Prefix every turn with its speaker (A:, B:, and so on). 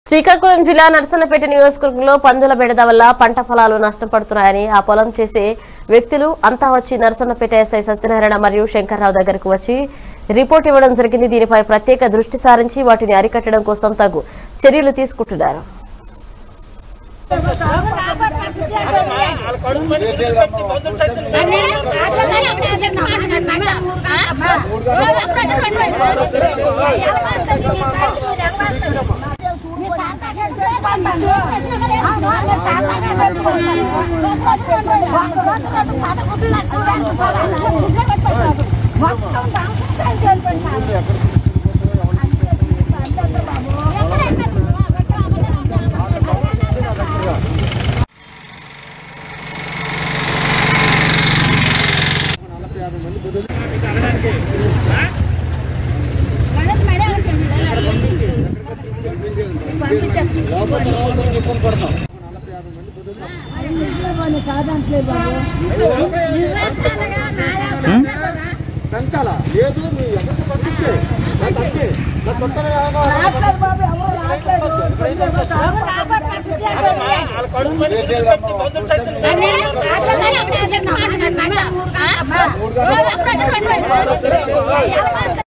A: శ్రీకాకుళం జిల్లా నరసన్నపేట నియోజకవర్గంలో పందుల బెడద వల్ల పంట పొలాలు నష్టపడుతున్నాయని ఆ పొలం చేసే వ్యక్తులు అంతా వచ్చి నరసన్నపేట ఎస్ఐ సత్యనారాయణ మరియు శంకర్రావు దగ్గరకు వచ్చి రిపోర్ట్ ఇవ్వడం జరిగింది దీనిపై ప్రత్యేక దృష్టి సారించి వాటిని అరికట్టడం కోసం తగు చర్యలు తీసుకుంటున్నారు
B: పెంచాలా లేదు మీ ఎవరికి పంపించే నా తప్పే నా తప్పని
C: ఆ